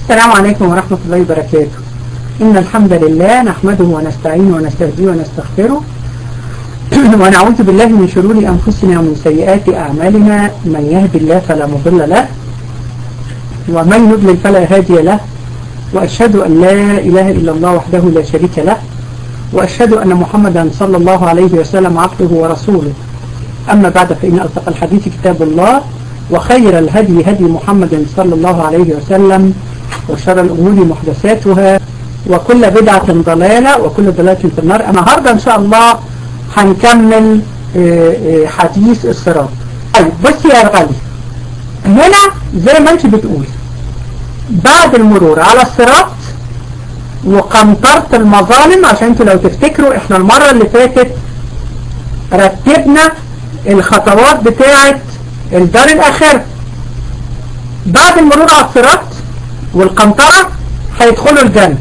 السلام عليكم ورحمة الله وبركاته إن الحمد لله نحمده ونستعينه ونستهديه ونستغفره ونعوذ بالله من شرور أنفسنا ومن سيئات أعمالنا من يهد الله فلا مضل له ومن يضلل فلا هادي له وأشهد أن لا إله إلا الله وحده لا شريك له وأشهد أن محمدا صلى الله عليه وسلم عبده ورسوله أما بعد فإن أصدق الحديث كتاب الله وخير الهدي هدي محمد صلى الله عليه وسلم وشر الأمور محدثاتها وكل بدعة ضلالة وكل ضلالة في النار النهاردة إن شاء الله هنكمل حديث الصراط طيب بصي يا غالي هنا زي ما انت بتقول بعد المرور على الصراط وقنطرة المظالم عشان انتوا لو تفتكروا احنا المرة اللي فاتت رتبنا الخطوات بتاعة الدار الآخرة بعد المرور على الصراط والقنطرة هيدخلوا الجنة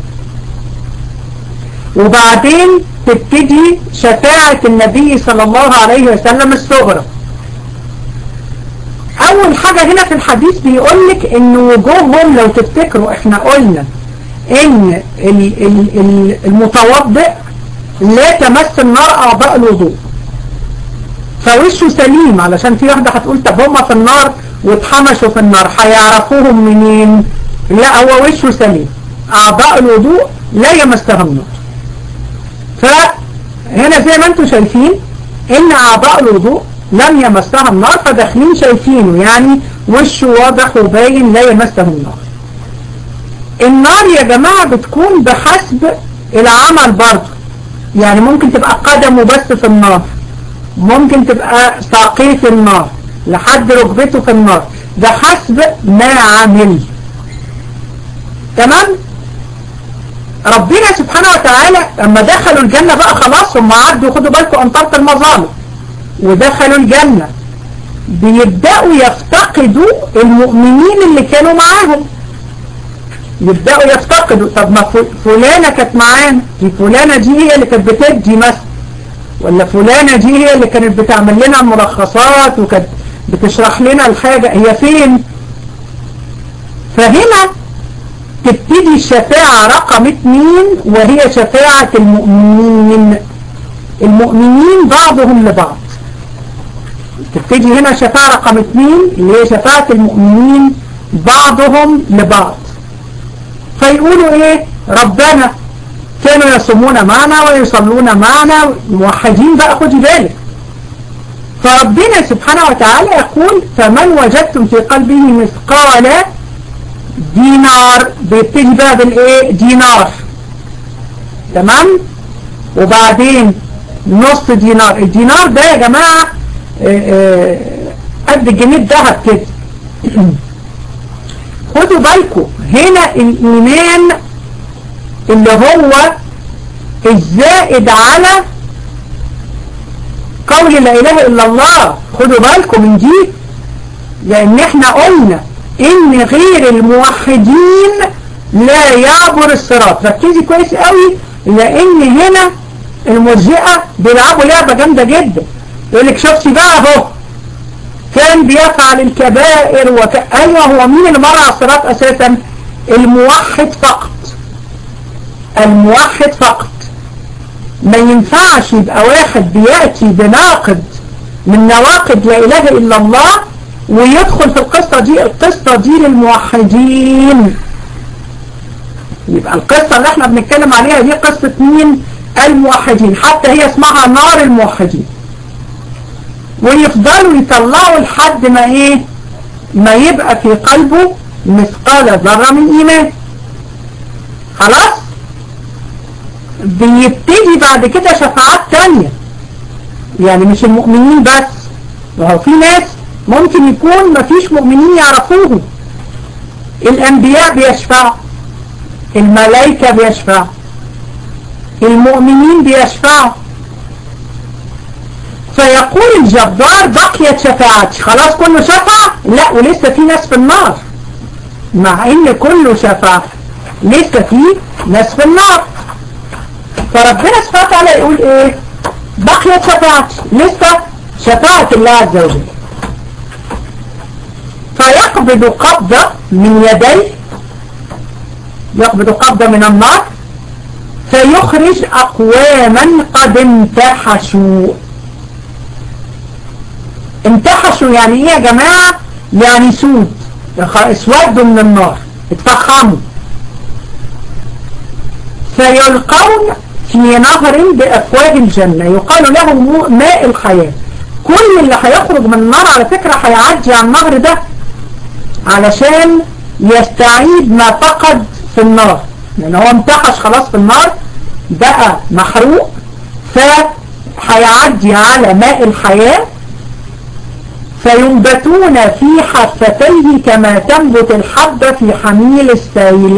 وبعدين تبتدي شفاعة النبي صلى الله عليه وسلم الصغرى اول حاجة هنا في الحديث بيقولك ان وجوههم لو تفتكروا احنا قلنا ان المتوضئ لا تمس النار اعضاء الوضوء فوشه سليم علشان في واحدة هتقول طب هما في النار واتحمشوا في النار هيعرفوهم منين لا هو وشه سليم اعضاء الوضوء لا يمسها النار فهنا زي ما انتم شايفين ان اعضاء الوضوء لم يمسها النار فداخلين شايفينه يعني وشه واضح وباين لا يمسه النار النار يا جماعة بتكون بحسب العمل برضه يعني ممكن تبقى قدمه بس في النار ممكن تبقى ساقيه في النار لحد ركبته في النار ده حسب ما عمل تمام ربنا سبحانه وتعالى لما دخلوا الجنة بقى خلاص هم عدوا خدوا بالكم أنطرة المظالم ودخلوا الجنة بيبدأوا يفتقدوا المؤمنين اللي كانوا معاهم يبدأوا يفتقدوا طب ما فلانة كانت معانا دي فلانة دي هي اللي كانت بتدي مثلا ولا فلانة دي هي اللي كانت بتعمل لنا الملخصات وكانت بتشرح لنا الحاجة هي فين فهنا تبتدي الشفاعة رقم اتنين وهي شفاعة المؤمنين المؤمنين بعضهم لبعض تبتدي هنا شفاعة رقم اتنين اللي هي شفاعة المؤمنين بعضهم لبعض فيقولوا ايه ربنا كانوا يصومون معنا ويصلون معنا موحدين بقى خدي بالك فربنا سبحانه وتعالى يقول فمن وجدتم في قلبه مثقال دينار بيبتدي بقى بالايه دينار تمام وبعدين نص دينار الدينار ده يا جماعة قد الجنيه الذهب كده خدوا بالكم هنا الإيمان اللي هو الزائد على قول لا إله إلا الله خدوا بالكم من دي لأن احنا قلنا إن غير الموحدين لا يعبر الصراط ركزي كويس قوي لأن هنا المرجئة بيلعبوا لعبة جامدة جدا يقول لك شفتي بقى اهو كان بيفعل الكبائر وك... ايوه هو مين اللي مر على الصراط اساسا الموحد فقط الموحد فقط ما ينفعش يبقى واحد بيأتي بناقد من نواقد لا اله الا الله ويدخل في القصة دي القصة دي للموحدين يبقى القصة اللي احنا بنتكلم عليها دي قصة مين الموحدين حتى هي اسمها نار الموحدين ويفضلوا يطلعوا لحد ما ايه ما يبقى في قلبه مثقال ذرة من ايمان خلاص بيبتدي بعد كده شفاعات تانية يعني مش المؤمنين بس وهو في ناس ممكن يكون مفيش مؤمنين يعرفوهم الانبياء بيشفعوا الملائكة بيشفعوا المؤمنين بيشفعوا فيقول الجبار بقيت شفاعتي خلاص كله شفع لا ولسه في ناس في النار مع ان كله شفع لسه في ناس في النار فربنا سبحانه وتعالى يقول ايه بقيت شفاعتي لسه شفاعة الله عز وجل فيقبض قبضة من يديه يقبض قبضة من النار فيخرج أقواما قد انتحشوا انتحشوا يعني ايه يا جماعة يعني سود اسودوا من النار اتفخموا فيلقون في نهر بأفواه الجنة يقال له ماء الحياة كل اللي هيخرج من النار على فكرة هيعدي على النهر ده علشان يستعيد ما فقد في النار لان هو انتحش خلاص في النار بقى محروق فهيعدي على ماء الحياة فينبتون في حفتيه كما تنبت الحبة في حميل السيل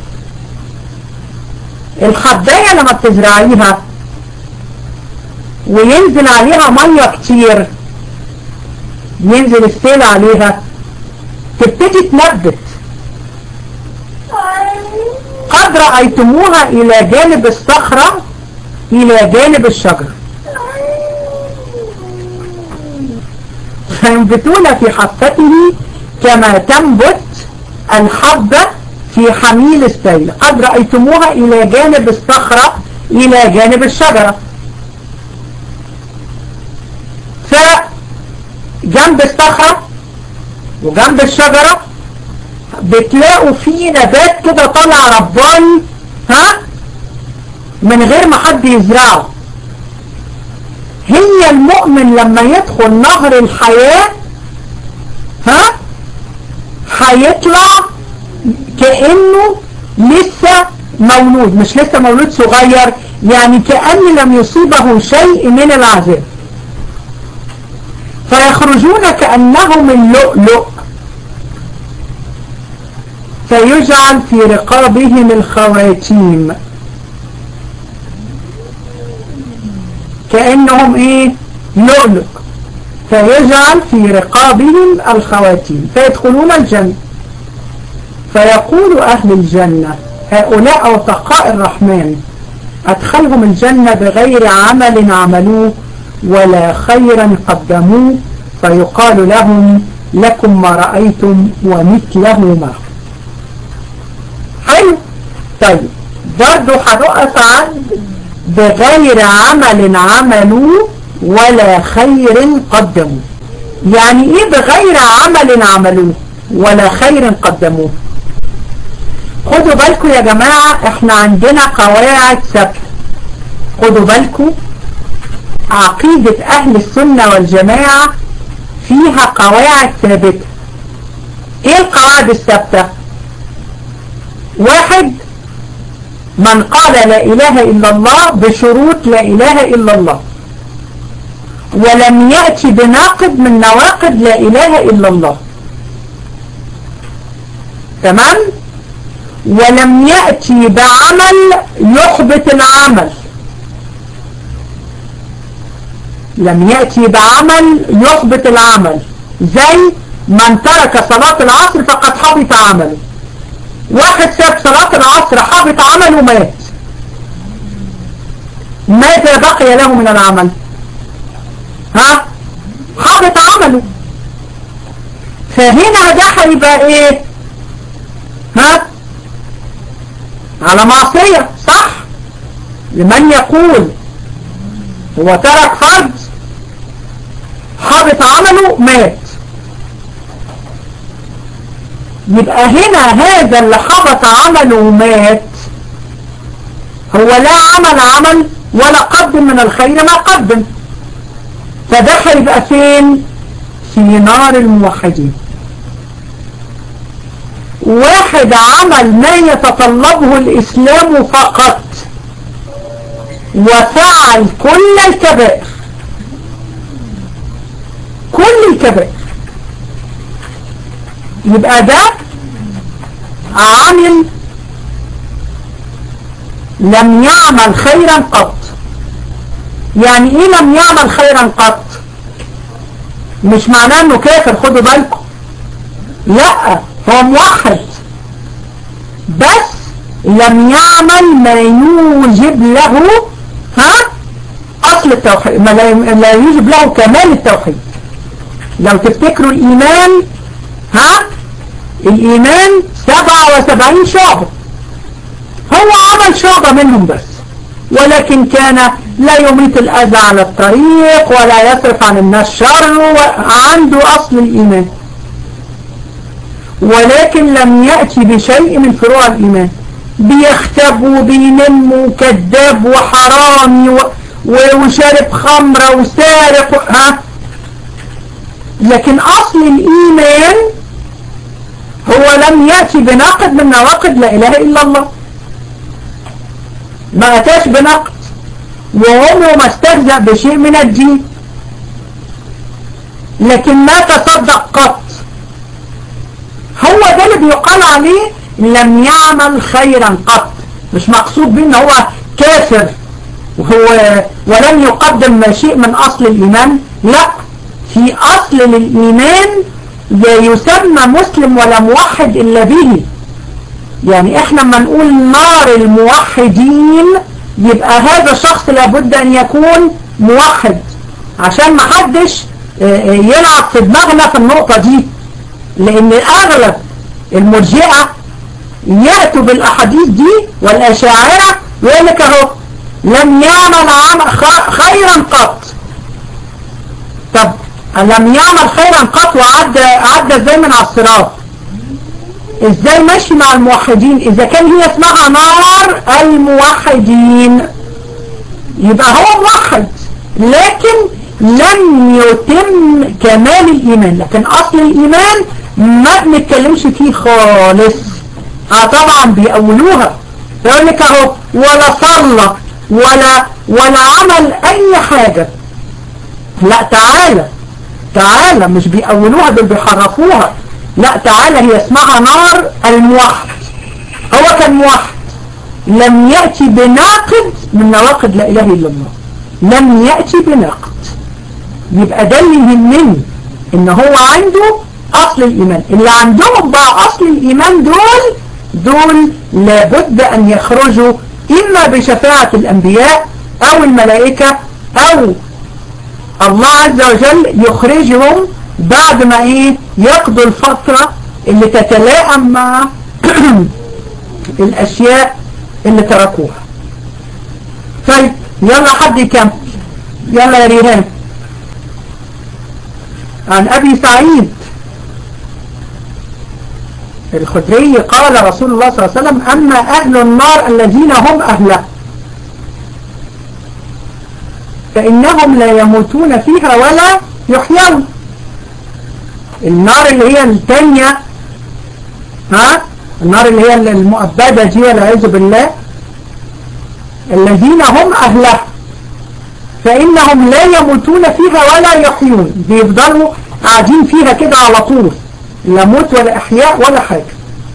الحباية لما بتزرعيها وينزل عليها مية كتير ينزل السيل عليها تبتدي تنبت قد رأيتموها إلى جانب الصخرة إلى جانب الشجر فينبتون في حفته كما تنبت الحبة في حميل السيل قد رأيتموها إلى جانب الصخرة إلى جانب الشجرة فجنب الصخرة وجنب الشجرة بتلاقوا فيه نبات كده طالع رباني ها من غير ما حد يزرعه هي المؤمن لما يدخل نهر الحياة ها هيطلع كأنه لسه مولود مش لسه مولود صغير يعني كأن لم يصيبه شيء من العذاب فيخرجون كأنهم اللؤلؤ فيجعل في رقابهم الخواتيم كأنهم ايه لؤلؤ فيجعل في رقابهم الخواتيم فيدخلون الجنة فيقول أهل الجنة هؤلاء أوتقاء الرحمن أدخلهم الجنة بغير عمل عملوه ولا خيرا قدموه فيقال لهم لكم ما رأيتم ومثله معه حلو طيب برضو هنقف عند بغير عمل عملوا ولا خير قدموا يعني ايه بغير عمل عملوه ولا خير قدموه خدوا بالكم يا جماعة احنا عندنا قواعد ثابته خدوا بالكم عقيدة اهل السنة والجماعة فيها قواعد ثابتة ايه القواعد الثابتة واحد من قال لا اله الا الله بشروط لا اله الا الله ولم يأتي بناقض من نواقض لا اله الا الله تمام ولم يأتي بعمل يحبط العمل لم يأتي بعمل يحبط العمل زي من ترك صلاة العصر فقد حبط عمله واحد ساب صلاة العصر حبط عمله ومات ماذا بقي له من العمل ها حبط عمله فهنا ده هيبقى ايه ها على معصية صح لمن يقول هو ترك فرض حبط عمله مات يبقى هنا هذا اللي حبط عمله ومات هو لا عمل عمل ولا قدم من الخير ما قدم فده هيبقى فين في نار الموحدين واحد عمل ما يتطلبه الإسلام فقط وفعل كل الكبائر كل الكبائر يبقى ده عامل لم يعمل خيرا قط يعني ايه لم يعمل خيرا قط مش معناه انه كافر خدوا بالكم لا هو موحد بس لم يعمل ما يوجب له ها اصل التوحيد ما لا يوجب له كمال التوحيد لو تفتكروا الايمان ها الايمان 77 شعبة عمل شعبة منهم بس ولكن كان لا يميت الأذى على الطريق ولا يصرف عن الناس شر وعنده أصل الإيمان ولكن لم يأتي بشيء من فروع الإيمان بيختب وبينم وكذاب وحرامي و... وشارب خمرة وسارق ها لكن أصل الإيمان هو لم يأتي بنقد من نواقد لا إله إلا الله ما أتاش بنقد وعمره ما استهزأ بشيء من الدين لكن ما تصدق قط هو ده اللي بيقال عليه لم يعمل خيرا قط مش مقصود به ان هو كافر وهو ولم يقدم شيء من اصل الايمان لا في اصل للايمان لا يسمى مسلم ولا موحد الا به يعني احنا لما نقول نار الموحدين يبقى هذا الشخص لابد ان يكون موحد عشان ما حدش يلعب في دماغنا في النقطة دي لان اغلب المرجئة يأتوا بالاحاديث دي والاشاعرة يقول لك اهو لم يعمل عمل خيرا قط طب لم يعمل خيرا قط وعدى عدى ازاي من على الصراط ازاي ماشي مع الموحدين اذا كان هي اسمها نار الموحدين يبقى هو موحد لكن لم يتم كمال الايمان لكن اصل الايمان ما بنتكلمش فيه خالص اه طبعا بيقولوها يقول لك اهو ولا صلى ولا ولا عمل اي حاجة لا تعالى تعالى مش بيقولوها دول بيحرفوها لا تعالى هي اسمها نار الموحد هو كان موحد لم يأتي بناقد من نواقد لا إله إلا الله لم يأتي بناقد يبقى ده اللي يهمني ان هو عنده أصل الإيمان اللي عندهم بقى أصل الإيمان دول دول لابد أن يخرجوا إما بشفاعة الأنبياء أو الملائكة أو الله عز وجل يخرجهم بعد ما ايه يقضوا الفترة اللي تتلائم مع الاشياء اللي تركوها طيب يلا حد يكمل يلا يا ريهان عن ابي سعيد الخدري قال رسول الله صلى الله عليه وسلم اما اهل النار الذين هم اهله فانهم لا يموتون فيها ولا يحيون النار اللي هي الثانية ها النار اللي هي المؤبدة دي والعياذ بالله الذين هم أهلها فإنهم لا يموتون فيها ولا يحيون بيفضلوا قاعدين فيها كده على طول لا موت ولا إحياء ولا حاجة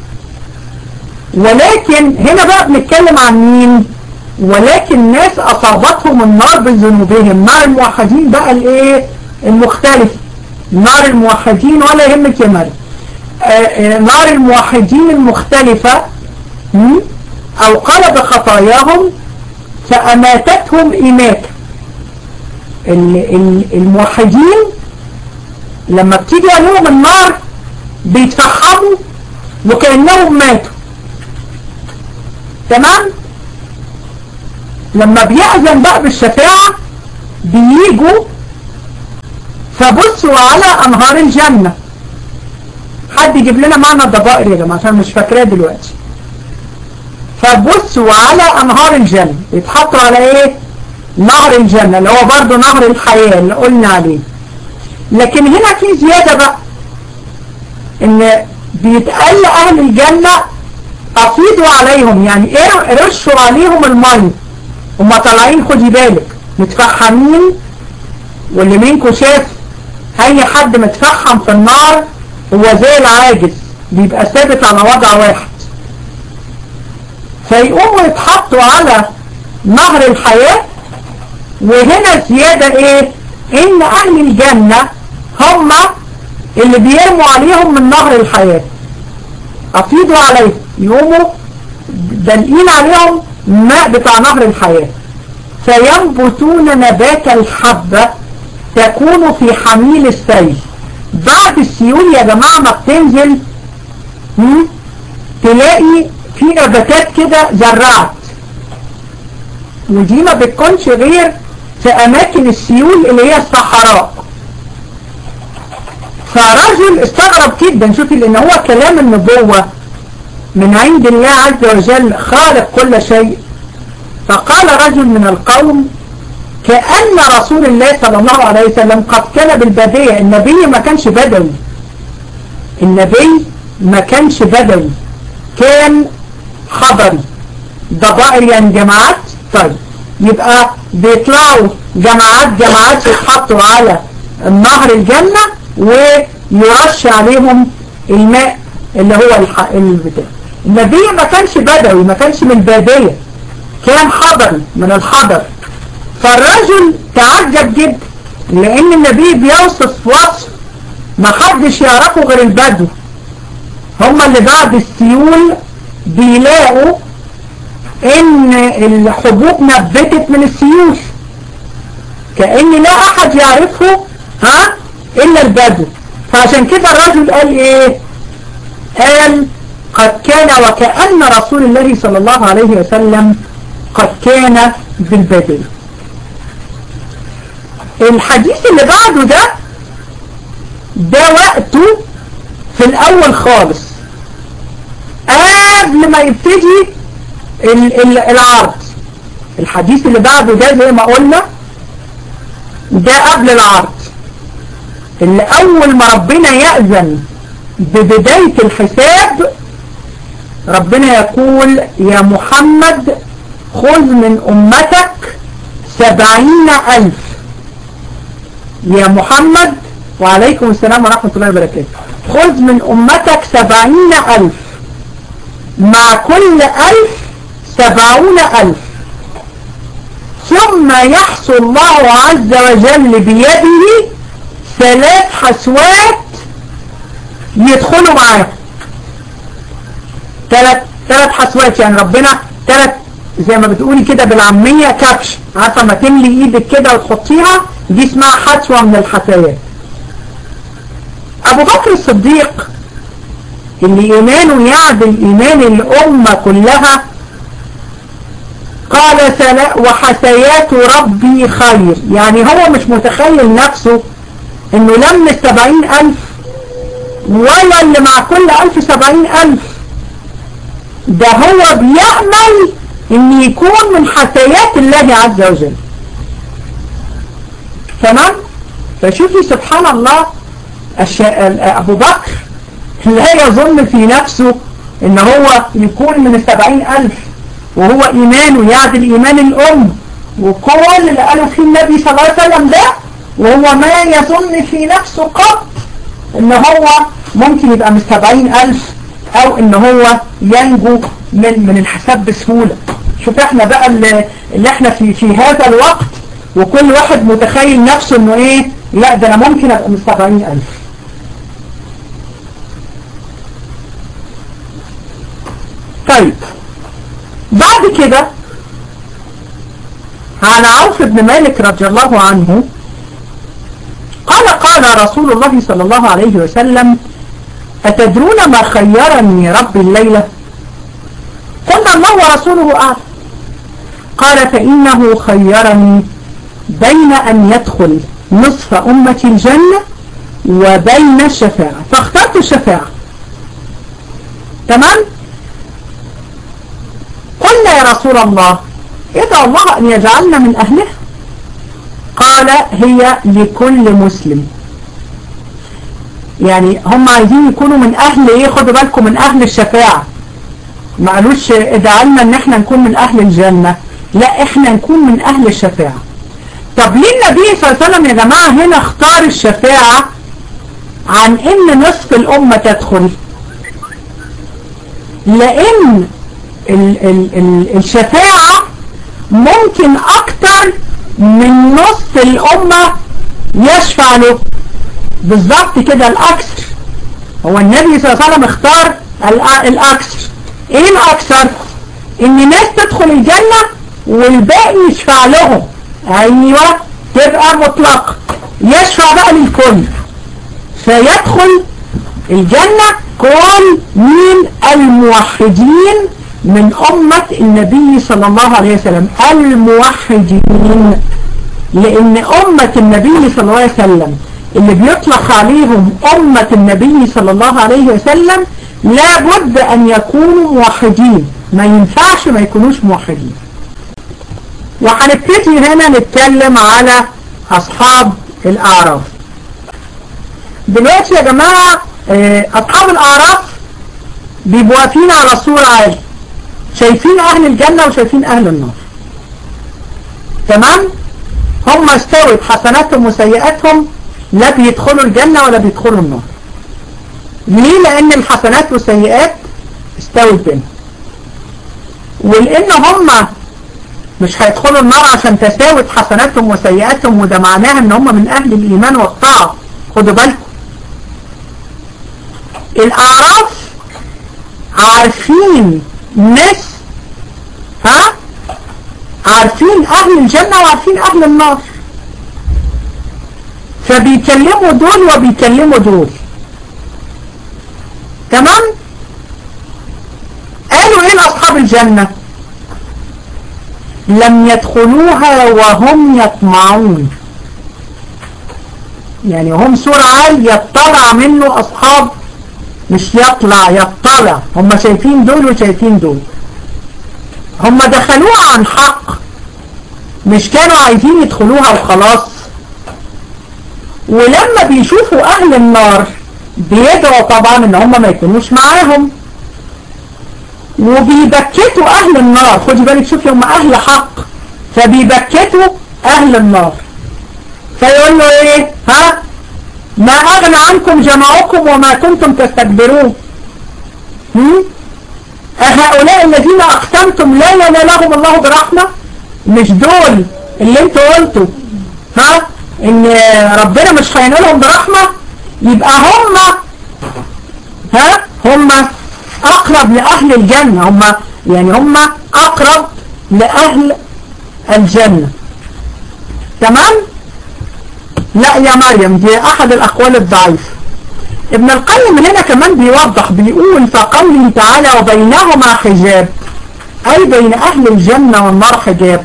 ولكن هنا بقى بنتكلم عن مين ولكن ناس أصابتهم النار بذنوبهم مع الموحدين بقى الايه المختلف نار الموحدين ولا يهمك يا مريم نار الموحدين المختلفة أو قلب خطاياهم فأماتتهم إماتة الموحدين لما بتيجي عليهم النار بيتفحموا وكأنهم ماتوا تمام لما بيأذن بقى بالشفاعة بييجوا فبصوا على أنهار الجنة حد يجيب لنا معنى الضبائر يا جماعة عشان مش فاكراه دلوقتي فبصوا على أنهار الجنة يتحطوا على إيه نهر الجنة اللي هو برضو نهر الحياة اللي قلنا عليه لكن هنا في زيادة بقى ان بيتقال أهل الجنة أفيضوا عليهم يعني ايه رشوا عليهم المي هما طالعين خدي بالك متفحمين واللي منكم شاف اي حد متفحم في النار هو زي العاجز بيبقى ثابت على وضع واحد فيقوموا يتحطوا على نهر الحياة وهنا زيادة ايه ان اهل الجنة هم اللي بيرموا عليهم من نهر الحياة افيضوا عليهم يقوموا دلقين عليهم ماء بتاع نهر الحياة فينبتون نبات الحبة تكون في حميل السيل بعد السيول يا جماعة ما بتنزل تلاقي في نباتات كده زرعت ودي ما بتكونش غير في اماكن السيول اللي هي الصحراء فرجل استغرب جدا شوفي لان هو كلام النبوة من عند الله عز وجل خالق كل شيء فقال رجل من القوم كأن رسول الله صلى الله عليه وسلم قد كان بالبدية النبي ما كانش بدوي النبي ما كانش بدوي كان حضري ضبائر يعني جماعات طيب يبقى بيطلعوا جماعات جماعات يتحطوا على النهر الجنة ويرش عليهم الماء اللي هو البتاع النبي ما كانش بدوي ما كانش من البادية كان حضري من الحضر فالرجل تعجب جدا لان النبي بيوصف وصف ما حدش يعرفه غير البدو هم اللي بعد السيول بيلاقوا ان الحبوب نبتت من السيول كأن لا احد يعرفه ها الا البدو فعشان كده الرجل قال ايه قال قد كان وكأن رسول الله صلى الله عليه وسلم قد كان بالبدو الحديث اللي بعده ده ده وقته في الاول خالص قبل ما يبتدي ال ال العرض الحديث اللي بعده ده زي ما قلنا ده قبل العرض اللي اول ما ربنا يأذن ببداية الحساب ربنا يقول يا محمد خذ من امتك سبعين الف يا محمد وعليكم السلام ورحمة الله وبركاته خذ من امتك سبعين الف مع كل الف سبعون الف ثم يحصل الله عز وجل بيده ثلاث حسوات يدخلوا معاه ثلاث ثلاث حسوات يعني ربنا ثلاث زي ما بتقولي كده بالعامية كبش عارفة ما تملي ايدك كده وتحطيها دي اسمها حسوة من الحسوات ابو بكر الصديق اللي ايمانه يعدل ايمان الامة كلها قال سلا وحسيات ربي خير يعني هو مش متخيل نفسه انه لم السبعين الف ولا اللي مع كل الف سبعين الف ده هو بيأمل ان يكون من حسيات الله عز وجل تمام فشوفي سبحان الله ابو بكر لا يظن في نفسه ان هو يكون من السبعين الف وهو ايمانه يعدل ايمان الام وكل اللي قالوا فيه النبي صلى الله عليه وسلم ده وهو ما يظن في نفسه قط ان هو ممكن يبقى من سبعين الف او ان هو ينجو من من الحساب بسهولة شوف احنا بقى اللي, اللي احنا في في هذا الوقت وكل واحد متخيل نفسه انه ايه لا ده انا ممكن ابقى من سبعين الف طيب بعد كده عن عوف بن مالك رضي الله عنه قال قال رسول الله صلى الله عليه وسلم أتدرون ما خيرني ربي الليلة قلنا الله ورسوله أعلم قال فإنه خيرني بين أن يدخل نصف أمة الجنة وبين الشفاعة فاخترت الشفاعة تمام قلنا يا رسول الله ادعو الله أن يجعلنا من أهلها قال هي لكل مسلم يعني هم عايزين يكونوا من أهل ايه خدوا بالكم من أهل الشفاعة ما قالوش ادعلنا ان احنا نكون من أهل الجنة لا احنا نكون من أهل الشفاعة طب ليه النبي صلى الله عليه وسلم يا جماعة هنا اختار الشفاعة عن ان نصف الأمة تدخل لان ال ال ال الشفاعة ممكن اكتر من نص الامة يشفع له بالظبط كده الاكثر هو النبي صلى الله عليه وسلم اختار الاكثر ايه الاكثر ان ناس تدخل الجنة والباقي يشفع لهم ايوه تبقى مطلقة يشفع بقى للكل فيدخل الجنة كل من الموحدين من أمة النبي صلى الله عليه وسلم الموحدين لأن أمة النبي صلى الله عليه وسلم اللي بيطلق عليهم أمة النبي صلى الله عليه وسلم لابد أن يكونوا موحدين ما ينفعش ما يكونوش موحدين وهنبتدي هنا نتكلم على أصحاب الأعراف دلوقتي يا جماعة أصحاب الأعراف بيبقوا واقفين على صورة عالي شايفين أهل الجنة وشايفين أهل النار تمام هم استوت حسناتهم وسيئاتهم لا بيدخلوا الجنة ولا بيدخلوا النار ليه لأن الحسنات والسيئات استوت بينهم ولأن هم مش هيدخلوا النار عشان تساوت حسناتهم وسيئاتهم وده معناها ان هم من اهل الايمان والطاعة خدوا بالكم الاعراف عارفين ناس ها عارفين اهل الجنة وعارفين اهل النار فبيكلموا دول وبيكلموا دول تمام قالوا ايه لاصحاب الجنة لم يدخلوها وهم يطمعون يعني هم سور عال يطلع منه أصحاب مش يطلع يطلع هم شايفين دول وشايفين دول هم دخلوها عن حق مش كانوا عايزين يدخلوها وخلاص ولما بيشوفوا أهل النار بيدعوا طبعا ان هم ما يكونوش معاهم وبيبكتوا اهل النار خدي بالك شوفي هم اهل حق فبيبكتوا اهل النار فيقول له ايه ها ما اغنى عنكم جمعكم وما كنتم تستكبرون هم؟ أهؤلاء الذين اقسمتم لا ينالهم الله برحمة مش دول اللي انتوا قلتوا ها ان ربنا مش هينالهم برحمة يبقى هم ها هم اقرب لاهل الجنة هم يعني هم اقرب لاهل الجنة تمام لا يا مريم دي احد الاقوال الضعيف ابن القيم هنا كمان بيوضح بيقول فقوله تعالى وبينهما حجاب اي بين اهل الجنة والنار حجاب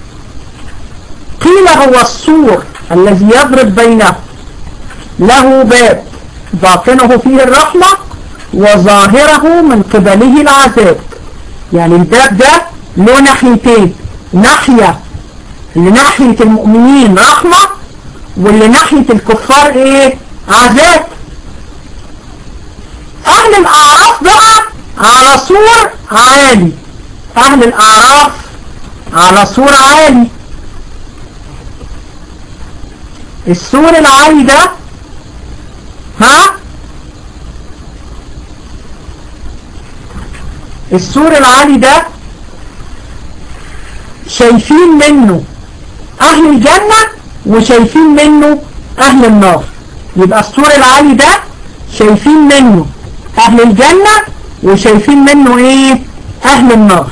قيل هو السور الذي يضرب بينه له باب باطنه فيه الرحمة وظاهره من قبله العذاب يعني الباب ده له ناحيتين ناحية لناحية المؤمنين رحمة واللي ناحية الكفار ايه عذاب اهل الاعراف بقى على سور عالي اهل الاعراف على سور عالي السور العالي ده ها السور العالي ده شايفين منه اهل الجنة وشايفين منه اهل النار يبقى السور العالي ده شايفين منه اهل الجنة وشايفين منه ايه اهل النار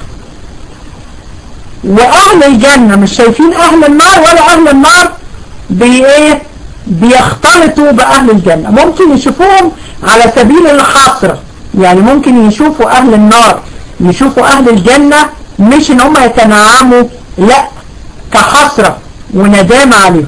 واهل الجنة مش شايفين اهل النار ولا اهل النار بي ايه بيختلطوا باهل الجنة ممكن يشوفوهم على سبيل الحصرة يعني ممكن يشوفوا اهل النار يشوفوا اهل الجنة مش ان هم يتنعموا لا كحسرة وندامة عليهم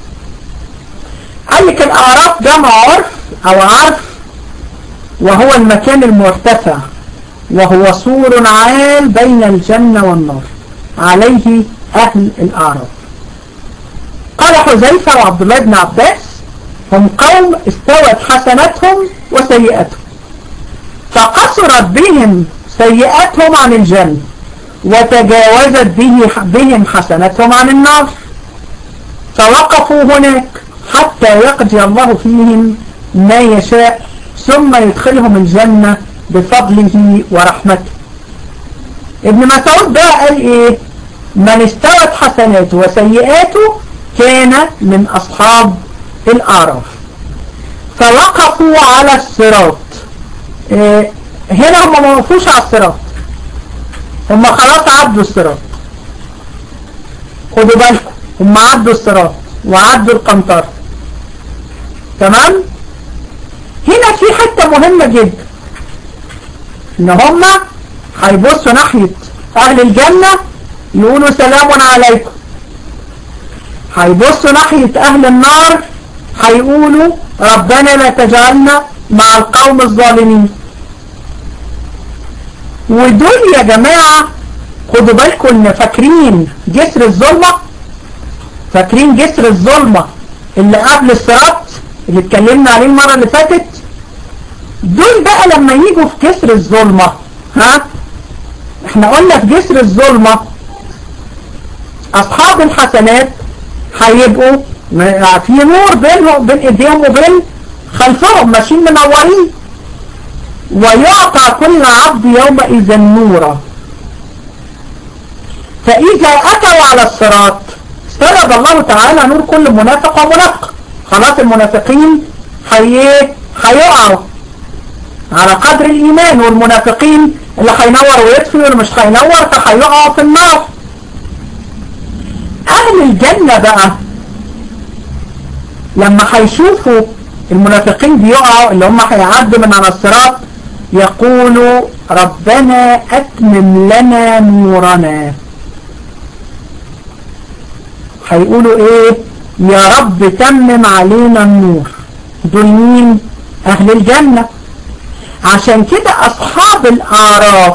قال لك الاعراف ده عرف او عرف وهو المكان المرتفع وهو سور عال بين الجنة والنار عليه اهل الاعراف قال حذيفة وعبد الله بن عباس هم قوم استوت حسناتهم وسيئاتهم فقصرت بهم سيئاتهم عن الجنة وتجاوزت به بهم حسناتهم عن النار فوقفوا هناك حتى يقضي الله فيهم ما يشاء ثم يدخلهم الجنة بفضله ورحمته ابن مسعود بقى قال ايه من استوت حسناته وسيئاته كان من أصحاب الأعراف فوقفوا على الصراط إيه هنا هم ما وقفوش على الصراط هم خلاص عدوا الصراط خدوا بالكم هم عدوا الصراط وعدوا القنطرة تمام هنا في حتة مهمة جدا ان هم هيبصوا ناحية اهل الجنة يقولوا سلام عليكم هيبصوا ناحية اهل النار هيقولوا ربنا لا تجعلنا مع القوم الظالمين ودول يا جماعة خدوا بالكم ان فاكرين جسر الظلمة فاكرين جسر الظلمة اللي قبل الصراط اللي اتكلمنا عليه المرة اللي فاتت دول بقى لما يجوا في جسر الظلمة ها احنا قلنا في جسر الظلمة اصحاب الحسنات هيبقوا في نور بينهم بين ايديهم وبين خلفهم ماشيين منورين ويعطى كل عبد يومئذ نورا فإذا أتوا على الصراط استرد الله تعالى نور كل منافق ومنافق خلاص المنافقين هي هيقعوا على قدر الإيمان والمنافقين اللي هينور ويطفي واللي مش هينور فهيقعوا في النار أهل الجنة بقى لما هيشوفوا المنافقين بيقعوا اللي هم هيعدوا من على الصراط يقولوا ربنا أتمم لنا نورنا هيقولوا ايه يا رب تمم علينا النور دول مين اهل الجنة عشان كده اصحاب الاعراف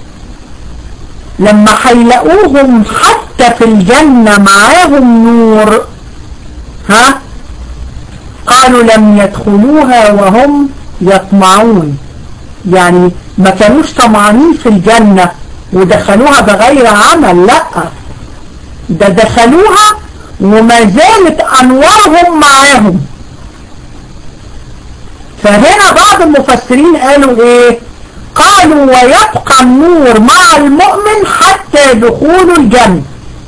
لما هيلاقوهم حتى في الجنة معاهم نور ها قالوا لم يدخلوها وهم يطمعون يعني ما كانوش طمعانين في الجنة ودخلوها بغير عمل لا ده دخلوها وما زالت أنوارهم معاهم فهنا بعض المفسرين قالوا ايه قالوا ويبقى النور مع المؤمن حتى دخول الجنة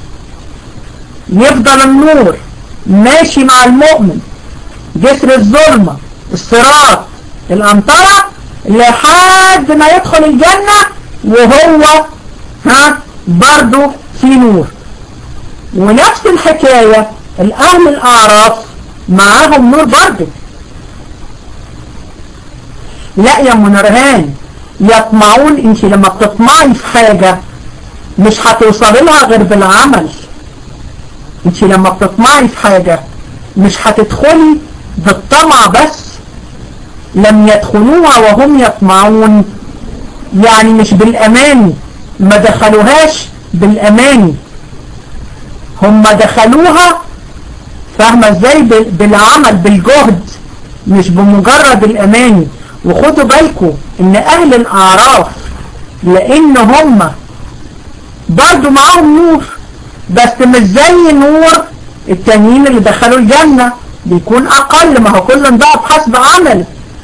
يفضل النور ماشي مع المؤمن جسر الظلمة الصراط الأمطرة لحد ما يدخل الجنة وهو ها برضو في نور ونفس الحكاية الأهل الأعراف معاهم نور برضو لا يا منرهان يطمعون انت لما بتطمعي في حاجة مش هتوصلي لها غير بالعمل انت لما بتطمعي في حاجة مش هتدخلي بالطمع بس لم يدخلوها وهم يطمعون يعني مش بالأمان ما دخلوهاش بالأمان هم دخلوها فاهمة ازاي بالعمل بالجهد مش بمجرد الأمان وخدوا بالكم ان اهل الاعراف لان هم برضو معاهم نور بس مش زي نور التانيين اللي دخلوا الجنة بيكون اقل ما هو كل بقى بحسب عمله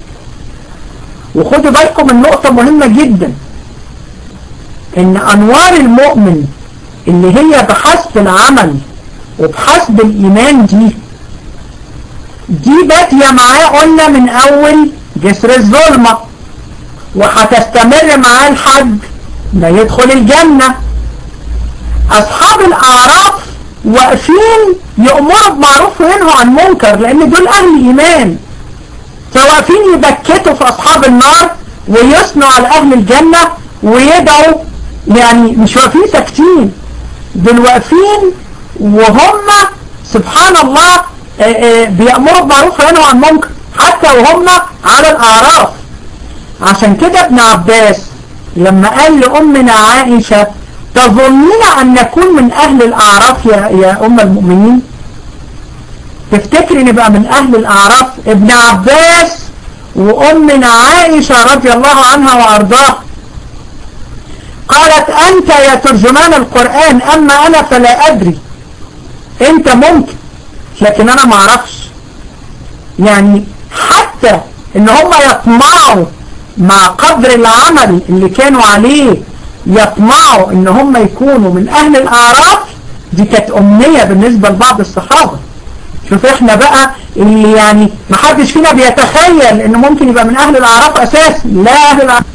وخدوا بالكم من نقطة مهمة جدا ان انوار المؤمن اللي هي بحسب العمل وبحسب الايمان دي دي باتية معاه قلنا من اول جسر الظلمة وهتستمر معاه لحد ما يدخل الجنة اصحاب الاعراف واقفين يأمروا بمعروف وينهوا عن منكر لان دول اهل ايمان فواقفين يبكتوا في اصحاب النار ويثنوا على اهل الجنة ويدعوا يعني مش واقفين ساكتين دول واقفين وهم سبحان الله بيأمروا بمعروف وينهوا عن منكر حتى وهم على الأعراف عشان كده ابن عباس لما قال لأمنا عائشة تظنين أن نكون من أهل الأعراف يا, يا أم المؤمنين تفتكري نبقى من أهل الأعراف ابن عباس وأمنا عائشة رضي الله عنها وأرضاها قالت أنت يا ترجمان القرآن أما أنا فلا أدري أنت ممكن لكن أنا ما أعرفش يعني حتى ان هم يطمعوا مع قدر العمل اللي كانوا عليه يطمعوا ان هم يكونوا من اهل الاعراف دي كانت امنية بالنسبة لبعض الصحابة شوف احنا بقى اللي يعني محدش فينا بيتخيل انه ممكن يبقى من اهل الاعراف اساسا لا اهل الاعراف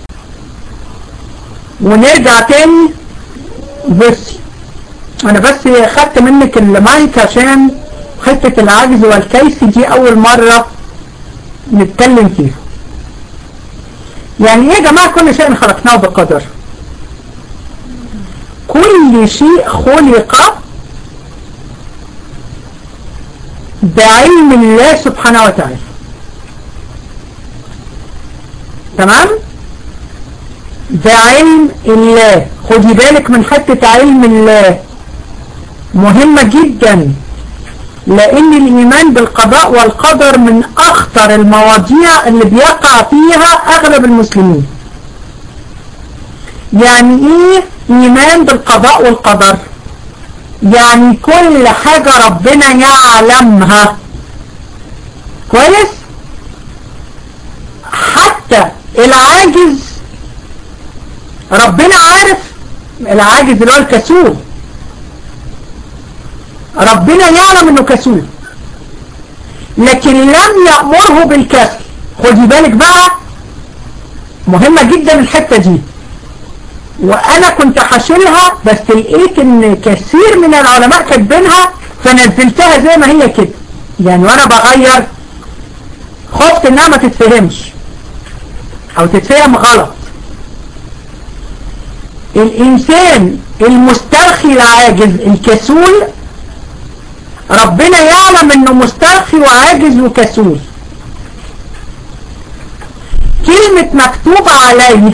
ونرجع تاني بصي انا بس خدت منك المايك عشان حتة العجز والكيف دي اول مرة نتكلم فيها يعني ايه يا جماعة كل شيء خلقناه بقدر كل شيء خلق بعلم الله سبحانه وتعالى تمام بعلم الله خدي بالك من حتة علم الله مهمة جدا لان الايمان بالقضاء والقدر من اخطر المواضيع اللي بيقع فيها اغلب المسلمين يعني ايه ايمان بالقضاء والقدر يعني كل حاجة ربنا يعلمها كويس حتى العاجز ربنا عارف العاجز اللي هو الكسول ربنا يعلم انه كسول لكن لم يأمره بالكسل خدي بالك بقى مهمة جدا الحتة دي وانا كنت حاشلها بس لقيت ان كثير من العلماء كاتبينها فنزلتها زي ما هي كده يعني وانا بغير خفت انها ما تتفهمش او تتفهم غلط الانسان المسترخي العاجز الكسول ربنا يعلم انه مسترخي وعاجز وكسول كلمة مكتوب عليه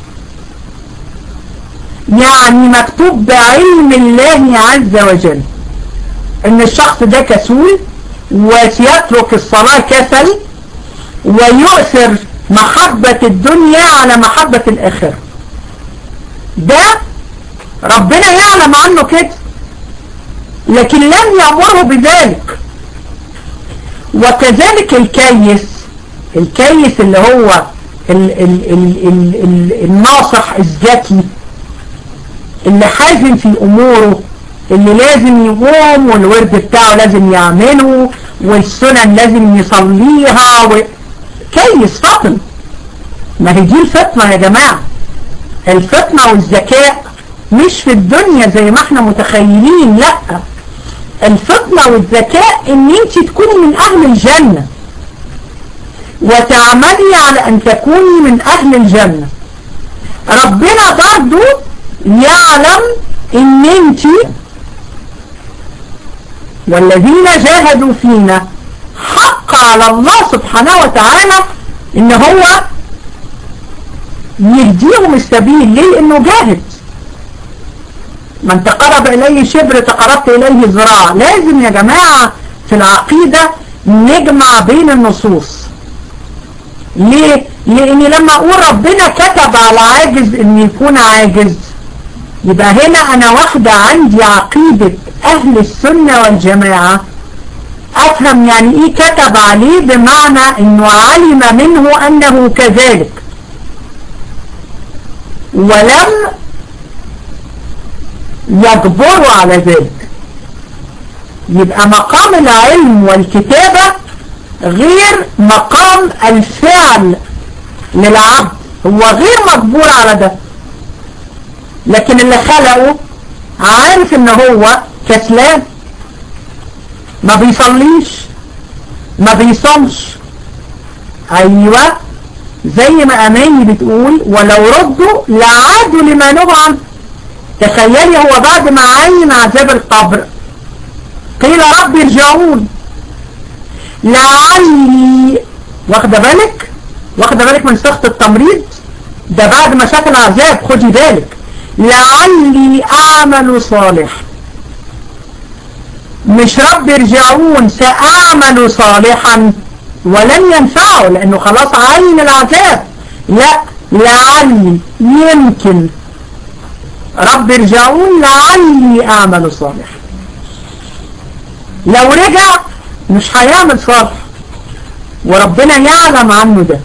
يعني مكتوب بعلم الله عز وجل ان الشخص ده كسول وسيترك الصلاة كسل ويؤثر محبة الدنيا على محبة الآخرة ده ربنا يعلم عنه كده لكن لم يأمره بذلك وكذلك الكيس الكيس اللي هو ال ال ال ال ال الناصح الذكي اللي حازم في اموره اللي لازم يقوم والورد بتاعه لازم يعمله والسنن لازم يصليها و... كيس فطن ما هي دي الفطنة يا جماعة الفطنة والذكاء مش في الدنيا زي ما احنا متخيلين لا الفطنة والذكاء ان انت تكوني من اهل الجنة وتعملي على ان تكوني من اهل الجنة ربنا برضو يعلم ان انت والذين جاهدوا فينا حق على الله سبحانه وتعالى ان هو يهديهم السبيل ليه لانه جاهد من تقرب اليه شبر تقربت اليه ذراع لازم يا جماعة في العقيدة نجمع بين النصوص ليه لان لما اقول ربنا كتب على عاجز ان يكون عاجز يبقى هنا انا واحدة عندي عقيدة اهل السنة والجماعة افهم يعني ايه كتب عليه بمعنى انه علم منه انه كذلك ولم يجبروا على ذلك يبقى مقام العلم والكتابة غير مقام الفعل للعبد هو غير مجبور على ده لكن اللي خلقه عارف ان هو كسلان ما بيصليش ما بيصومش ايوه زي ما اماني بتقول ولو ردوا لعادوا لما نهوا عنه تخيلي هو بعد ما عين عذاب القبر قيل رب ارجعون لعلي واخده بالك واخده بالك من سخط التمريض ده بعد ما شاف العذاب خدي بالك لعلي اعمل صالح مش رب ارجعون ساعمل صالحا ولن ينفعه لانه خلاص عين العذاب لا لعلي يمكن رب ارجعون لعلي اعمل صالح لو رجع مش هيعمل صالح وربنا يعلم عنه ده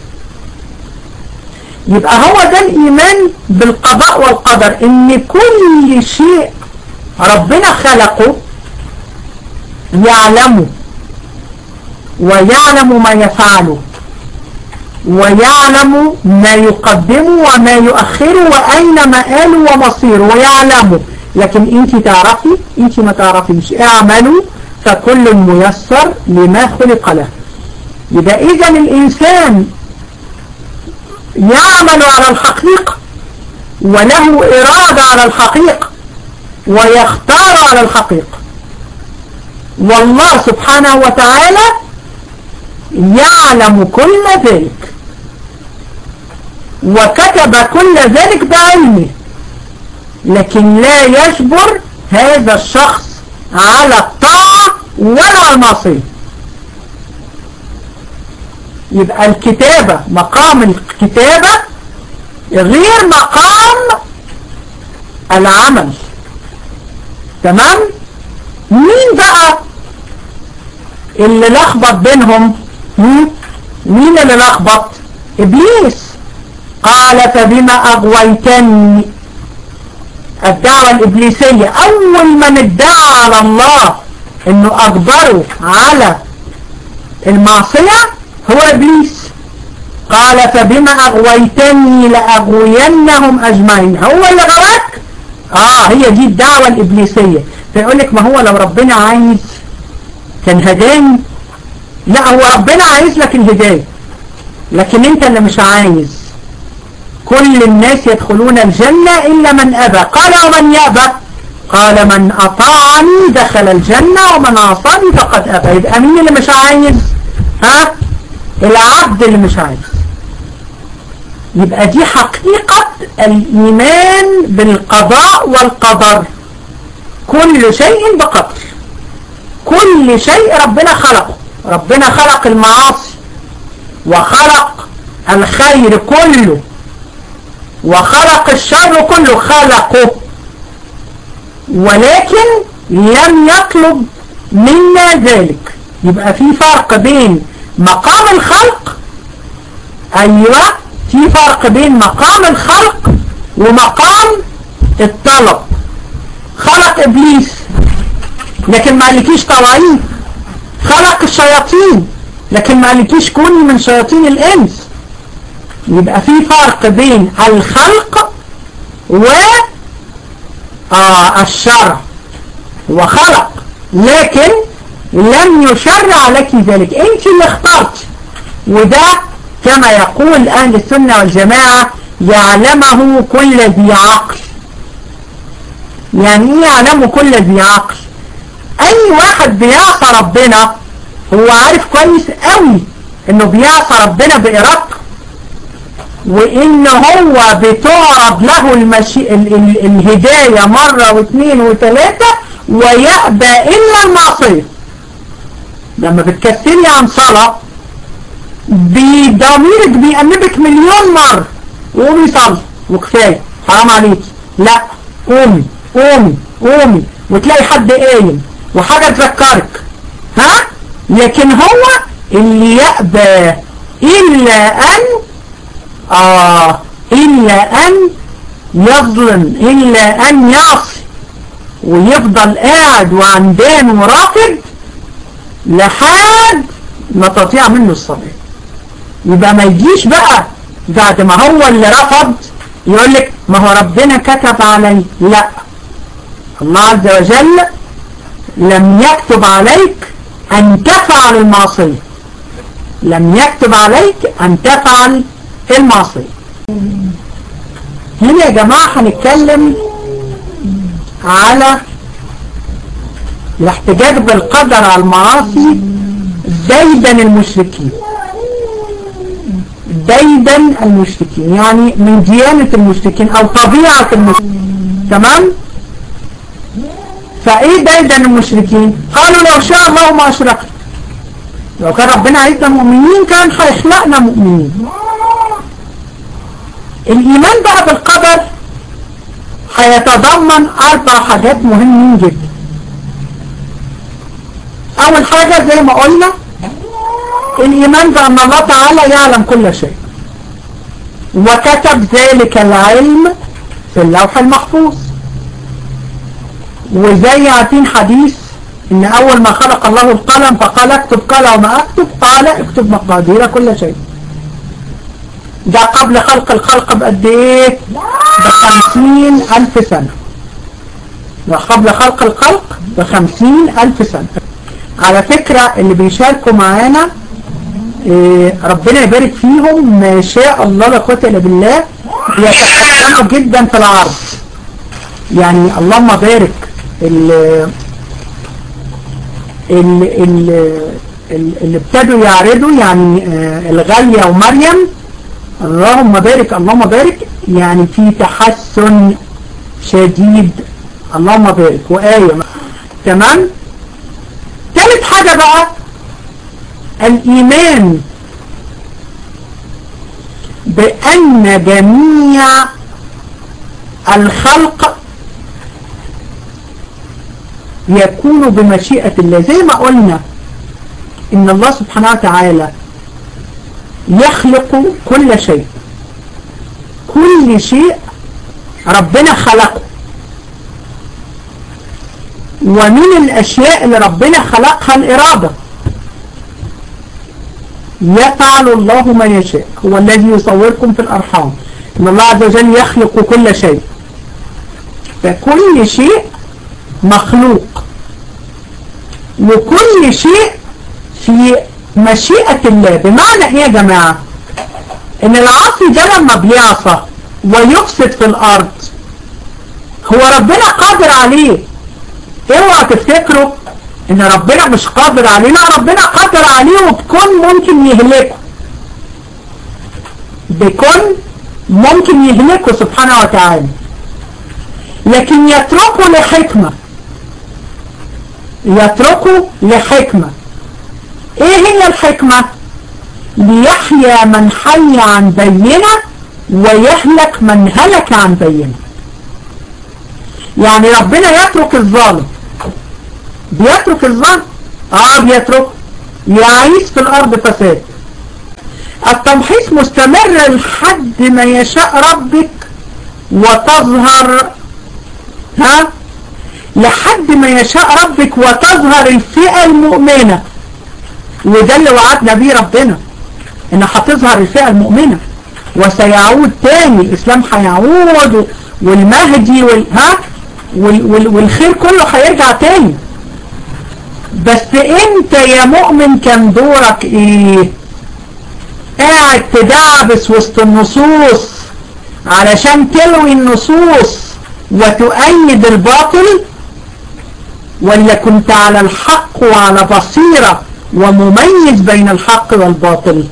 يبقى هو ده الايمان بالقضاء والقدر ان كل شيء ربنا خلقه يعلمه ويعلم ما يفعله ويعلم ما يقدمه وما يؤخره وأين مآله ومصيره ويعلمه لكن انت تعرفي انت ما تعرفيش اعملوا فكل ميسر لما خلق له يبقى اذا الانسان يعمل على الحقيقة وله ارادة على الحقيقة ويختار على الحقيقة والله سبحانه وتعالى يعلم كل ذلك وكتب كل ذلك بعلمه لكن لا يجبر هذا الشخص على الطاعة ولا المعصية يبقى الكتابة مقام الكتابة غير مقام العمل تمام مين بقى اللي لخبط بينهم مين اللي لخبط ابليس قال فبما اغويتني الدعوة الابليسية اول من ادعى على الله انه اجبره على المعصية هو ابليس قال فبما اغويتني لاغوينهم اجمعين هو اللي غواك اه هي دي الدعوة الابليسية فيقول لك ما هو لو ربنا عايز كان هداني لا هو ربنا عايز لك الهداية لكن انت اللي مش عايز كل الناس يدخلون الجنة إلا من أبى قال ومن يأبى قال من أطاعني دخل الجنة ومن عصاني فقد أبى يبقى مين اللي مش عايز ها العبد اللي مش عايز يبقى دي حقيقة الإيمان بالقضاء والقدر كل شيء بقدر كل شيء ربنا خلقه ربنا خلق المعاصي وخلق الخير كله وخلق الشر كله خلقه ولكن لم يطلب منا ذلك يبقى في فرق بين مقام الخلق ايوه في فرق بين مقام الخلق ومقام الطلب خلق ابليس لكن ما قالكيش طواعين خلق الشياطين لكن ما قالكيش كوني من شياطين الانس يبقى في فرق بين الخلق و آه الشرع وخلق لكن لم يشرع لك ذلك انت اللي اخترت وده كما يقول اهل السنة والجماعة يعلمه كل ذي عقل يعني ايه يعلمه كل ذي عقل اي واحد بيعصى ربنا هو عارف كويس قوي انه بيعصى ربنا بارادته وان هو بتعرض له المشي... ال... ال... الهداية مرة واثنين وثلاثة ويأبى الا المعصية لما بتكسري عن صلاة بضميرك بيأنبك مليون مرة وقومي صلي وكفاية حرام عليك لا قومي قومي قومي وتلاقي حد قايم وحاجة تذكرك ها لكن هو اللي يأبى إلا أن آه إلا أن يظلم إلا أن يعصي ويفضل قاعد وعندان وراقد لحد ما تطيع منه الصلاة يبقى ما يجيش بقى بعد ما هو اللي رفض يقول لك ما هو ربنا كتب علي لا الله عز وجل لم يكتب عليك أن تفعل المعصية لم يكتب عليك أن تفعل المعصية هنا يا جماعة هنتكلم على الاحتجاج بالقدر على المعاصي ديدا المشركين ديدا المشركين يعني من ديانة المشركين او طبيعة المشركين تمام فايه ديدا المشركين قالوا لو شاء الله ما اشركت لو كان ربنا عايزنا مؤمنين كان هيخلقنا مؤمنين الايمان بقى بالقدر هيتضمن اربع حاجات مهمين جدا اول حاجة زي ما قلنا الايمان بان الله تعالى يعلم كل شيء وكتب ذلك العلم في اللوح المحفوظ وزي عارفين حديث ان اول ما خلق الله القلم فقال اكتب قال وما اكتب قال اكتب مقادير كل شيء ده قبل خلق الخلق بقد ايه بخمسين الف سنة وقبل خلق الخلق بخمسين الف سنة على فكرة اللي بيشاركوا معانا إيه ربنا يبارك فيهم ما شاء الله لا قوه الا بالله بيتقدموا جدا في العرض يعني اللهم بارك ال ال ال اللي ابتدوا يعرضوا يعني الغالية ومريم اللهم بارك اللهم بارك يعني في تحسن شديد اللهم بارك وآية تمام ثالث حاجة بقى الإيمان بأن جميع الخلق يكون بمشيئة الله زي ما قلنا إن الله سبحانه وتعالى يخلق كل شيء كل شيء ربنا خلقه ومن الأشياء اللي ربنا خلقها الإرادة يفعل الله ما يشاء هو الذي يصوركم في الأرحام إن الله عز وجل يخلق كل شيء فكل شيء مخلوق وكل شيء في مشيئة الله بمعنى ايه يا جماعة ان العاصي ده لما بيعصى ويفسد في الارض هو ربنا قادر عليه اوعى تفتكروا ان ربنا مش قادر عليه لا ربنا قادر عليه وبكون ممكن يهلكه بكون ممكن يهلكه سبحانه وتعالى لكن يتركه لحكمة يتركه لحكمة ايه هي الحكمة ليحيى من حي عن بينة ويهلك من هلك عن بينة يعني ربنا يترك الظالم بيترك الظالم اه بيترك يعيش في الارض فساد التمحيص مستمر لحد ما يشاء ربك وتظهر ها لحد ما يشاء ربك وتظهر الفئة المؤمنة وده اللي وعدنا بيه ربنا ان هتظهر الفئة المؤمنة وسيعود تاني الاسلام هيعود والمهدي وال... ها وال... وال... والخير كله هيرجع تاني بس انت يا مؤمن كان دورك ايه قاعد تدعبس وسط النصوص علشان تلوي النصوص وتؤيد الباطل ولا كنت على الحق وعلى بصيرة ومميز بين الحق والباطل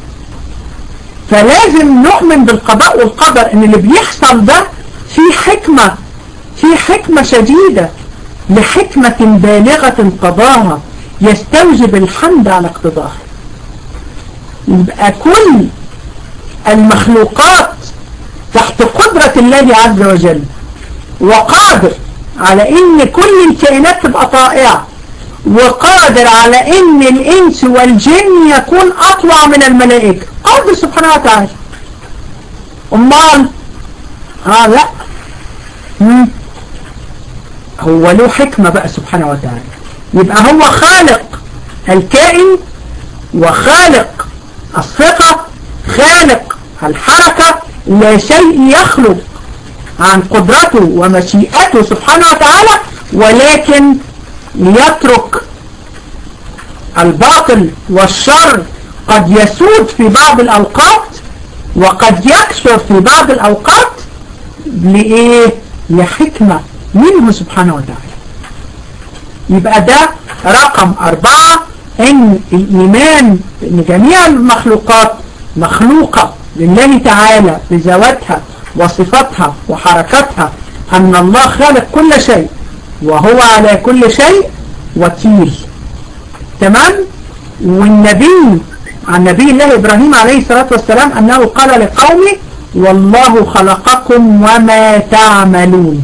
فلازم نؤمن بالقضاء والقدر ان اللي بيحصل ده في حكمة في حكمة شديدة لحكمة بالغة قضاها يستوجب الحمد على اقتضاها يبقى كل المخلوقات تحت قدرة الله عز وجل وقادر على ان كل الكائنات تبقى طائعة وقادر على ان الانس والجن يكون اطلع من الملائكة قادر سبحانه وتعالى امال اه لا مم. هو له حكمة بقى سبحانه وتعالى يبقى هو خالق الكائن وخالق الثقة خالق الحركة لا شيء يخلق عن قدرته ومشيئته سبحانه وتعالى ولكن يترك الباطل والشر قد يسود في بعض الأوقات وقد يكثر في بعض الأوقات لإيه؟ لحكمة منه سبحانه وتعالى يبقى ده رقم أربعة إن الإيمان إن جميع المخلوقات مخلوقة لله تعالى بذواتها وصفاتها وحركاتها أن الله خالق كل شيء وهو على كل شيء وكيل تمام والنبي عن نبي الله إبراهيم عليه الصلاة والسلام أنه قال لقومه والله خلقكم وما تعملون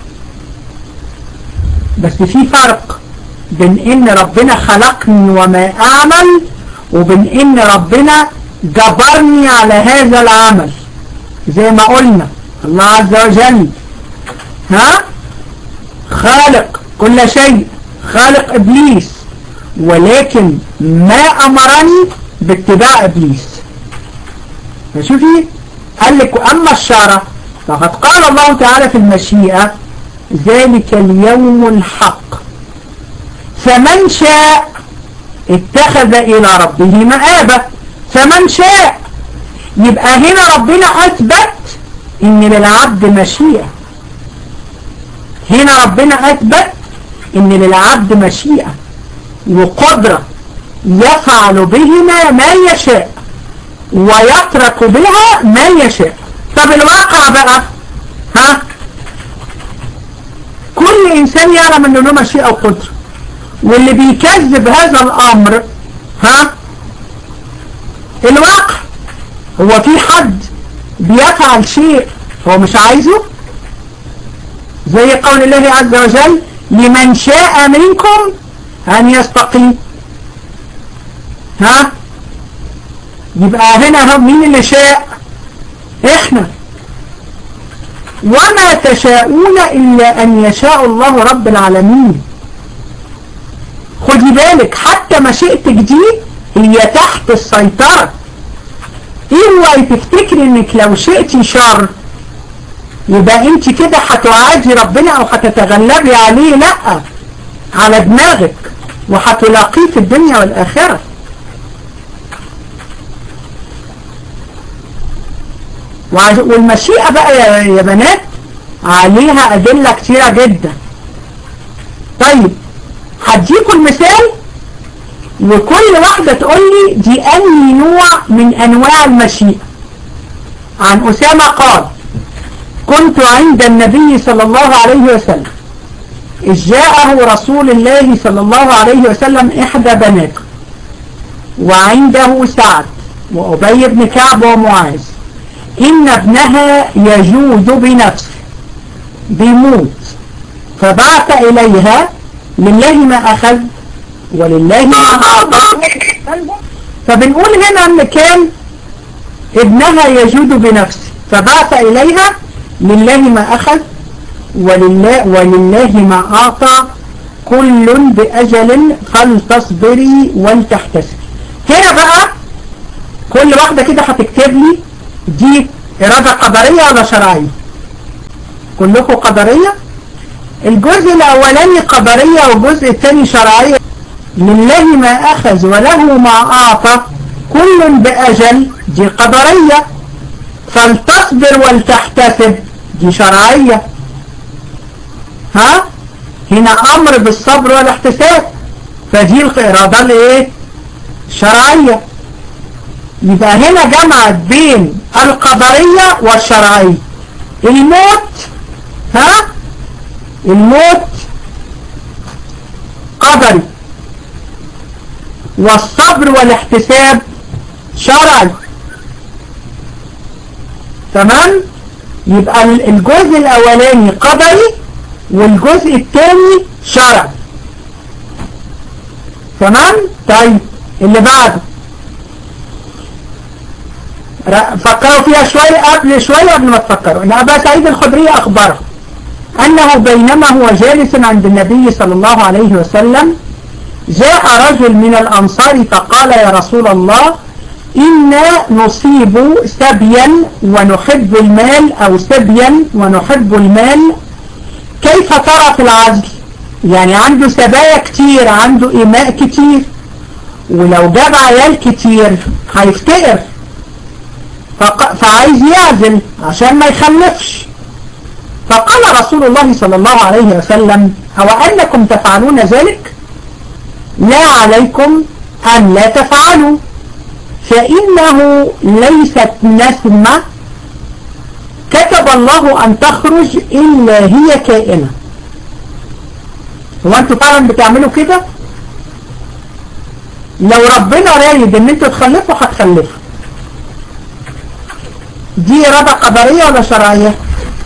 بس في فرق بين ان ربنا خلقني وما اعمل وبين ان ربنا جبرني على هذا العمل زي ما قلنا الله عز وجل ها خالق كل شيء خالق ابليس ولكن ما امرني باتباع ابليس فشوفي قال لك واما الشرع فقد قال الله تعالى في المشيئة ذلك اليوم الحق فمن شاء اتخذ الى ربه مآبة فمن شاء يبقى هنا ربنا اثبت ان للعبد مشيئة هنا ربنا أثبت إن للعبد مشيئة وقدرة يفعل بهما ما يشاء ويترك بها ما يشاء طب الواقع بقى ها كل إنسان يعلم أنه له مشيئة وقدرة واللي بيكذب هذا الأمر ها الواقع هو في حد بيفعل شيء هو مش عايزه زي قول الله عز وجل لمن شاء منكم أن يستقيم ها يبقى هنا مين اللي شاء احنا وما تشاءون إلا أن يشاء الله رب العالمين خدي بالك حتى مشيئتك دي هي تحت السيطرة اوعي تفتكري انك لو شئتي شر يبقى انت كده هتعادي ربنا او هتتغلبي عليه لا على دماغك وهتلاقيه في الدنيا والآخرة والمشيئة بقى يا بنات عليها أدلة كتيرة جدا طيب هديكم المثال وكل واحدة تقول لي دي أنهي نوع من أنواع المشيئة عن أسامة قال كنت عند النبي صلى الله عليه وسلم إذ جاءه رسول الله صلى الله عليه وسلم إحدى بناته وعنده سعد وأبي بن كعب ومعاذ إن ابنها يجود بنفسه بيموت فبعث إليها لله ما أخذ ولله ما أعطى فبنقول هنا أن كان ابنها يجود بنفسه فبعث إليها لله ما أخذ ولله, ولله ما أعطى كل بأجل فلتصبري ولتحتسبي هنا بقى كل واحدة كده هتكتب لي دي إرادة قدرية ولا شرعية كلكم قدرية الجزء الأولاني قدرية والجزء الثاني شرعية لله ما أخذ وله ما أعطى كل بأجل دي قدرية فلتصبر ولتحتسب دي شرعية ها هنا أمر بالصبر والاحتساب فدي الإرادة الايه شرعية يبقى هنا جمعت بين القدرية والشرعية الموت ها الموت قدري والصبر والاحتساب شرعي تمام يبقى الجزء الاولاني قدري والجزء الثاني شرعي تمام طيب اللي بعده فكروا فيها شوية قبل شوية قبل ما تفكروا ان ابا سعيد الخدري اخبره انه بينما هو جالس عند النبي صلى الله عليه وسلم جاء رجل من الانصار فقال يا رسول الله إنا نصيب سبيا ونحب المال أو سبيا ونحب المال كيف ترى في العزل يعني عنده سبايا كتير عنده إماء كتير ولو جاب عيال كتير هيفتقر فعايز يعزل عشان ما يخلفش فقال رسول الله صلى الله عليه وسلم أو أنكم تفعلون ذلك لا عليكم أن لا تفعلوا فإنه ليست نسمة كتب الله أن تخرج إلا هي كائنة هو أنتوا فعلا بتعملوا كده لو ربنا رايد ان انتوا تخلفوا هتخلفوا دي إرادة قدرية ولا شرعية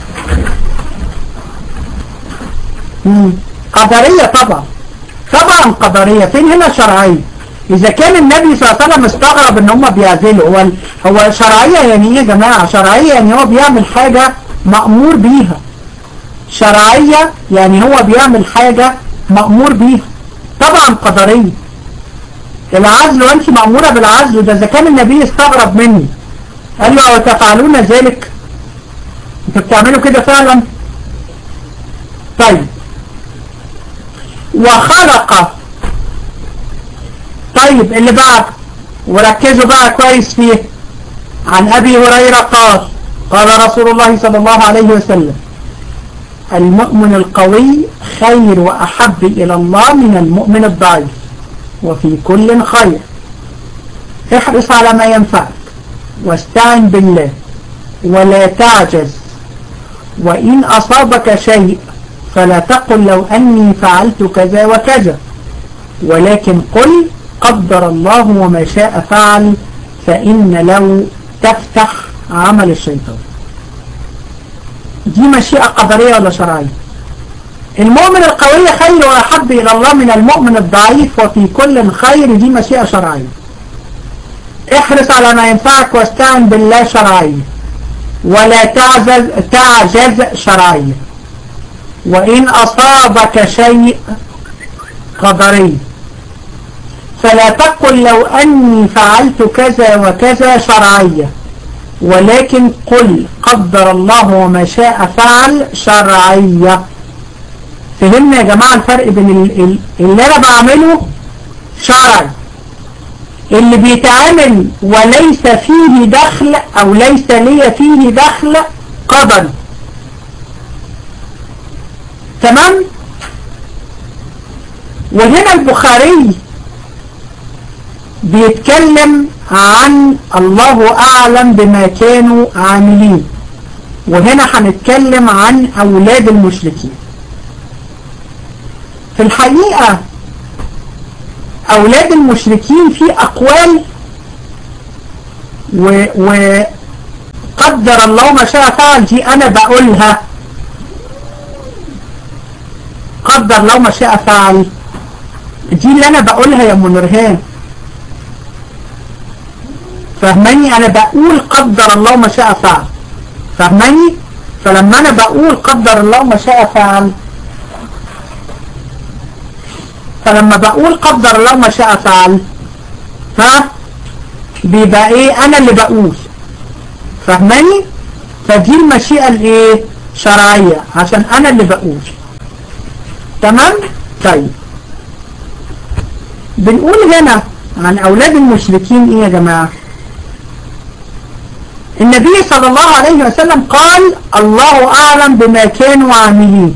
مم. قدرية طبعا طبعا قدرية فين هنا شرعية إذا كان النبي صلى الله عليه وسلم استغرب ان هم بيعزلوا هو هو شرعية يعني ايه يا جماعة شرعية يعني هو بيعمل حاجة مأمور بيها شرعية يعني هو بيعمل حاجة مأمور بيها طبعا قدرية العزل وانت مأمورة بالعزل ده اذا كان النبي استغرب مني قال له او تفعلون ذلك انتوا بتعملوا كده فعلا طيب وخلق طيب اللي بعد وركزوا بقى كويس فيه عن أبي هريرة قال قال رسول الله صلى الله عليه وسلم المؤمن القوي خير وأحب إلى الله من المؤمن الضعيف وفي كل خير احرص على ما ينفعك واستعن بالله ولا تعجز وإن أصابك شيء فلا تقل لو أني فعلت كذا وكذا ولكن قل قدر الله وما شاء فعل فإن لو تفتح عمل الشيطان دي مشيئة قدرية ولا شرعية المؤمن القوي خير وأحب إلى الله من المؤمن الضعيف وفي كل خير دي مشيئة شرعية احرص على ما ينفعك واستعن بالله شرعية ولا تعجز, تعجز شرعية وإن أصابك شيء قدري فلا تقل لو أني فعلت كذا وكذا شرعية ولكن قل قدر الله وما شاء فعل شرعية فهمنا يا جماعة الفرق بين اللي أنا بعمله شرعي اللي بيتعامل وليس فيه دخل أو ليس لي فيه دخل قدري تمام وهنا البخاري بيتكلم عن الله أعلم بما كانوا عاملين وهنا هنتكلم عن أولاد المشركين في الحقيقة أولاد المشركين في أقوال و, و قدر الله ما شاء فعل دي أنا بقولها قدر الله ما شاء فعل دي اللي أنا بقولها يا منرهان فهماني أنا بقول قدر الله ما شاء فعل فهماني فلما أنا بقول قدر الله ما شاء فعل فلما بقول قدر الله ما شاء فعل ها بيبقى ايه انا اللي بقول فهماني فدي المشيئة الايه شرعية عشان انا اللي بقول تمام طيب بنقول هنا عن اولاد المشركين ايه يا جماعة النبي صلى الله عليه وسلم قال الله اعلم بما كانوا عاملين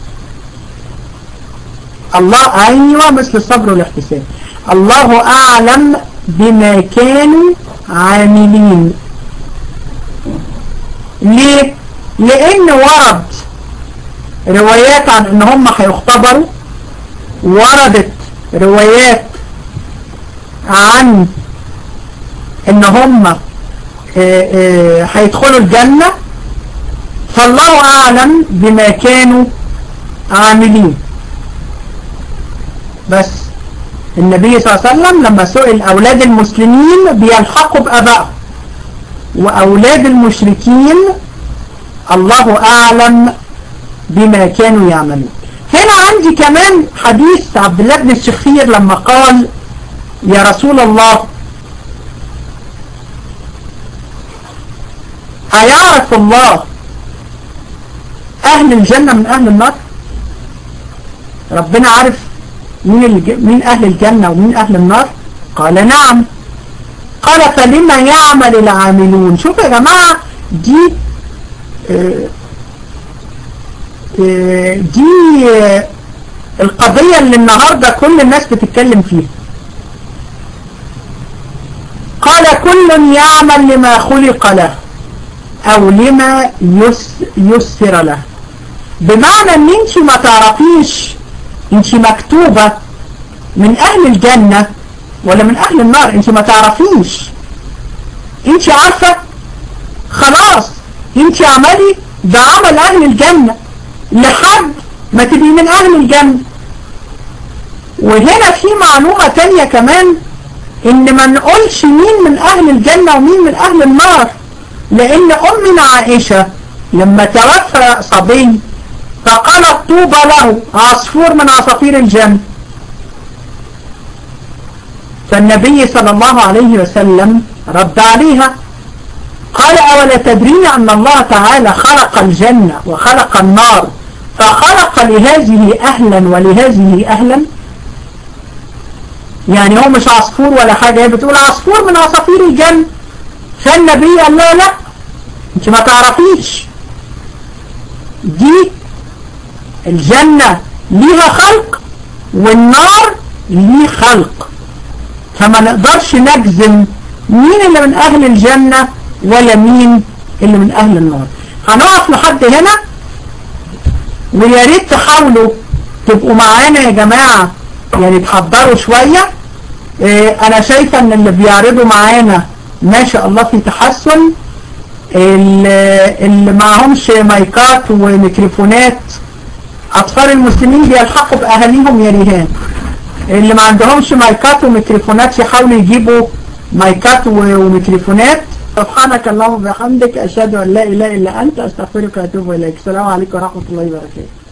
الله أيوة مثل الصبر والاحتساب الله أعلم بما كانوا عاملين ليه؟ لأن ورد روايات عن ان هم هيختبروا وردت روايات عن ان هم هيدخلوا الجنة فالله أعلم بما كانوا عاملين بس النبي صلى الله عليه وسلم لما سئل أولاد المسلمين بيلحقوا بأبائهم وأولاد المشركين الله أعلم بما كانوا يعملون هنا عندي كمان حديث عبد الله بن الشخير لما قال يا رسول الله أيعرف الله أهل الجنة من أهل النار ربنا عارف مين, الج... مين أهل الجنة ومين أهل النار قال نعم قال فلما يعمل العاملون شوفوا يا جماعة دي اه اه دي اه القضية اللي النهاردة كل الناس بتتكلم فيها قال كل يعمل لما خلق له او لما يس يسر له بمعنى ان انت ما تعرفيش انت مكتوبة من اهل الجنة ولا من اهل النار انت ما تعرفيش انت عارفة خلاص انت عملي ده عمل اهل الجنة لحد ما تبقي من اهل الجنة وهنا في معلومة تانية كمان ان ما نقولش مين من اهل الجنة ومين من اهل النار لان امنا عائشة لما توفى صبي فقالت طوبى له عصفور من عصافير الجنة فالنبي صلى الله عليه وسلم رد عليها قال أولا تدرين أن الله تعالى خلق الجنة وخلق النار فخلق لهذه أهلا ولهذه أهلا يعني هو مش عصفور ولا حاجة هي بتقول عصفور من عصافير الجنة فالنبي قال لا لا انت ما تعرفيش دي الجنة ليها خلق والنار ليه خلق فما نقدرش نجزم مين اللي من اهل الجنة ولا مين اللي من اهل النار هنقف لحد هنا ويا ريت تحاولوا تبقوا معانا يا جماعة يعني تحضروا شوية اه انا شايفة ان اللي بيعرضوا معانا ما شاء الله في تحسن اللي معهمش مايكات وميكروفونات اطفال المسلمين بيلحقوا باهاليهم يا ريهان اللي ما عندهمش مايكات وميكروفونات يحاولوا يجيبوا مايكات وميكروفونات سبحانك اللهم وبحمدك اشهد ان لا اله الا انت استغفرك واتوب اليك السلام عليكم ورحمه الله وبركاته